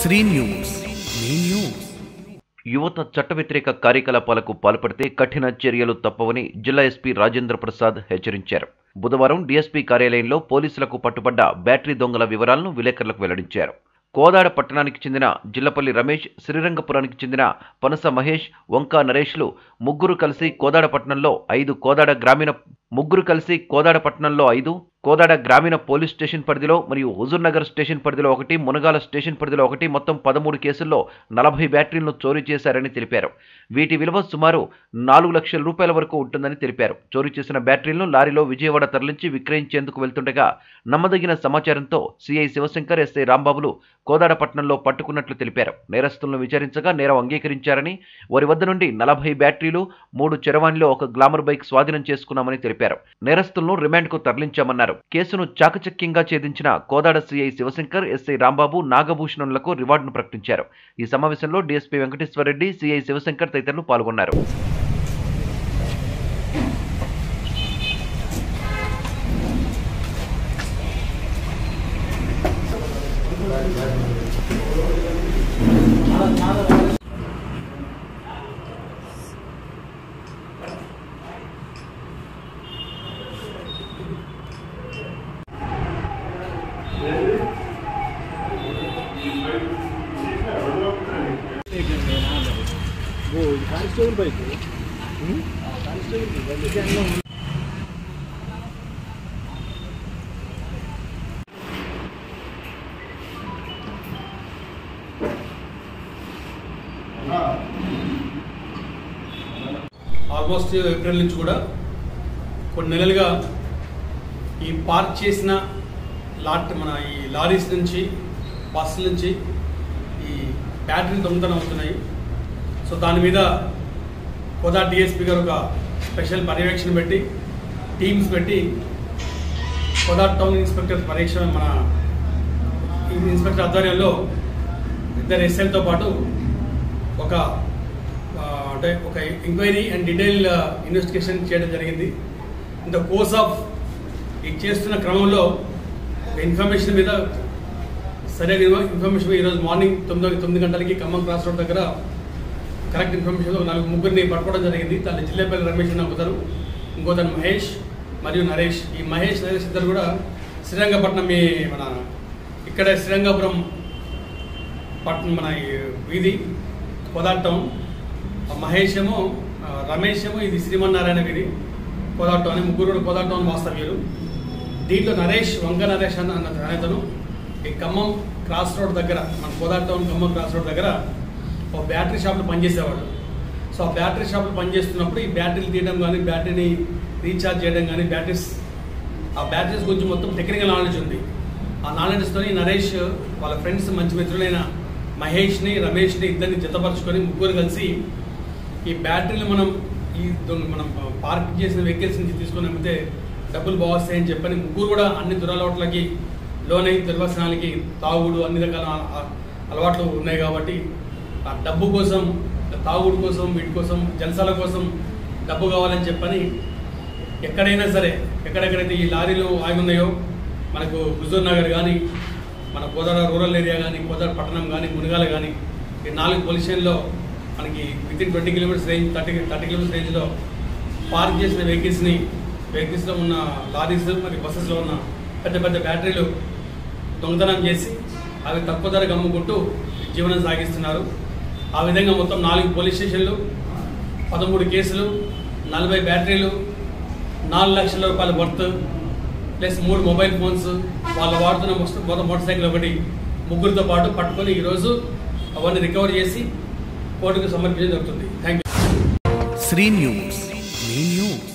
Shri news మీ news యువత చట్ట వ్యతిరేక కార్యకలాపాలకు పాల్పడితే కఠిన చర్యలు తప్పవని జిల్లా ఎస్పీ రాజేంద్ర ప్రసాద్ హెచ్చరించారు బుధవారం డీఎస్పీ కార్యాలయంలో పోలీసులకు పట్టుబడ్డ బ్యాటరీ దొంగల వివరాలను విలేకరులకు వెల్లడించారు కోదాడ పట్టణానికి చెందిన జిల్లపల్లి రమేష్ శ్రీరంగపురానికి చెందిన పనస మహేష్ వంకా నరేష్లు ముగ్గురు కలిసి కోదాడ పట్టణంలో ఐదు కోదాడ గ్రామీణ ముగ్గురు కలిసి కోదాడ పట్టణంలో ఐదు కోదాడ గ్రామీణ పోలీస్ స్టేషన్ పరిధిలో మరియు హుజూర్ నగర్ స్టేషన్ పరిధిలో ఒకటి మునగాల స్టేషన్ పరిధిలో ఒకటి మొత్తం పదమూడు కేసుల్లో నలభై బ్యాటరీలను చోరీ చేశారని తెలిపారు వీటి విలువ సుమారు నాలుగు లక్షల రూపాయల వరకు ఉంటుందని తెలిపారు చోరీ చేసిన బ్యాటరీలను లారీలో విజయవాడ తరలించి విక్రయించేందుకు వెళ్తుండగా నమ్మదగిన సమాచారంతో సిఐ శివశంకర్ ఎస్ఐ రాంబాబులు కోదాడ పట్టణంలో పట్టుకున్నట్లు తెలిపారు నేరస్తులను విచారించగా నేరం అంగీకరించారని వారి వద్ద నుండి నలభై బ్యాటరీలు మూడు చరవాణిలో ఒక గ్లామర్ బైక్ స్వాధీనం చేసుకున్నామని తెలిపారు నేరస్తులను రిమాండ్కు తరలించామన్నారు కేసును చాకచక్యంగా ఛేదించిన కోదాడ సిఐ శివశంకర్ ఎస్ఐ రాంబాబు నాగభూషణులకు రివార్డును ప్రకటించారు ఈ సమావేశంలో డీఎస్పీ వెంకటేశ్వరరెడ్డి సిఐ శివశంకర్ తదితరులు పాల్గొన్నారు ఆల్మోస్ట్ ఏప్రిల్ నుంచి కూడా కొన్ని నెలలుగా ఈ పార్క్ చేసిన లాట్ మన ఈ లారీస్ నుంచి బస్సుల నుంచి ఈ బ్యాటరీ దొంగతనం అవుతున్నాయి సో దాని మీద కోదా డిఎస్పీ గారు ఒక స్పెషల్ పర్యవేక్షణ పెట్టి టీమ్స్ పెట్టి కోదా టౌన్ ఇన్స్పెక్టర్ పర్యవేక్షణ మన ఈ ఇన్స్పెక్టర్ ఆధ్వర్యంలో ఇద్దరు ఎస్ఎల్తో పాటు ఒక ఆ, అంటే ఒక ఎంక్వైరీ అండ్ డీటెయిల్ ఇన్వెస్టిగేషన్ చేయడం జరిగింది ఇన్ ద కోర్స్ ఆఫ్ ఇది చేస్తున్న క్రమంలో ఒక ఇన్ఫర్మేషన్ మీద సరైన ఇన్ఫర్మేషన్ మీద ఈరోజు మార్నింగ్ తొమ్మిది తొమ్మిది గంటలకి ఖమ్మం క్రాస్ రోడ్ దగ్గర కరెక్ట్ ఇన్ఫర్మేషన్ ఒక నలుగురు ముగ్గురిని పట్టుకోవడం జరిగింది దాని జిల్లేపల్లి రమేష్ అని ఒకతరు ఇంకోతను మహేష్ మరియు నరేష్ ఈ మహేష్ నరేష్ ఇద్దరు కూడా శ్రీరంగపట్నం మీ మన ఇక్కడ శ్రీరంగపురం పట్టణం మన ఈ వీధి కోదాడ్ టౌన్ ఆ మహేష్ ఏమో ఆ, రమేష్ ఏమో ఇది శ్రీమన్నారాయణ వీధి కోదాడ్ టౌన్ ముగ్గురు కూడా కోదాడ్ టౌన్ వాస్తవ్యులు దీంట్లో నరేష్ వంక నరేష్ అన్న అన్న అతను ఈ ఖమ్మం క్రాస్ రోడ్ దగ్గర మన Kodad town Khammam cross road దగ్గర ఒక బ్యాటరీ షాప్లో పనిచేసేవాడు సో ఆ బ్యాటరీ షాప్లో పనిచేస్తున్నప్పుడు ఈ బ్యాటరీలు తీయడం కానీ బ్యాటరీని రీఛార్జ్ చేయడం కానీ బ్యాటరీస్ ఆ బ్యాటరీస్ గురించి మొత్తం టెక్నికల్ నాలెడ్జ్ ఉంది ఆ నాలెడ్జ్తో నరేష్ వాళ్ళ ఫ్రెండ్స్ మంచి మిత్రులైన మహేష్ని రమేష్ని ఇద్దరిని జతపరుచుకొని ముగ్గురు కలిసి ఈ బ్యాటరీలు మనం ఈ దొంగ- మనం పార్క్ చేసిన వెహికల్స్ నుంచి తీసుకొని అమ్మితే డబ్బులు బాగొస్తాయని చెప్పని ముగ్గురు కూడా అన్ని దురలవాట్లకి లోనై దుర్వసనాలకి తాగుడు అన్ని రకాల అ- అలవాట్లు ఉన్నాయి కాబట్టి ఆ డబ్బు కోసం తాగుడు కోసం వీటి కోసం జలసాల కోసం డబ్బు కావాలని చెప్పని ఎక్కడైనా సరే ఎక్కడెక్కడైతే ఈ లారీలు ఆగి ఉన్నాయో మనకు హుజూర్ నగర్ కానీ మన కోదాడ రూరల్ ఏరియా కానీ కోదాడ పట్టణం కానీ మునగాల కానీ ఈ నాలుగు పోలీస్ స్టేషన్లో మనకి with in twenty kilometres range thirty thirty kilometres రేంజ్లో పార్క్ చేసిన వెహికల్స్ని వెహికల్స్లో ఉన్న లారీస్ మరి బస్సెస్లో ఉన్న పెద్ద పెద్ద బ్యాటరీలు దొంగతనం చేసి అవి తక్కువ ధరకు అమ్ముకుంటూ జీవనం సాగిస్తున్నారు ఆ విధంగా మొత్తం నాలుగు పోలీస్ స్టేషన్లు పదమూడు కేసులు నలభై బ్యాటరీలు నాలుగు లక్షల రూపాయల వర్త్ ప్లస్ మూడు మొబైల్ ఫోన్స్ వాళ్ళు వాడుతున్న మొత్తం మొత్తం మోటార్ సైకిల్ ఒకటి ముగ్గురితో పాటు పట్టుకొని ఈరోజు అవన్నీ రికవర్ చేసి కోర్టుకు సమర్పించడం జరుగుతుంది థ్యాంక్ యూ శ్రీ న్యూస్ మీ న్యూస్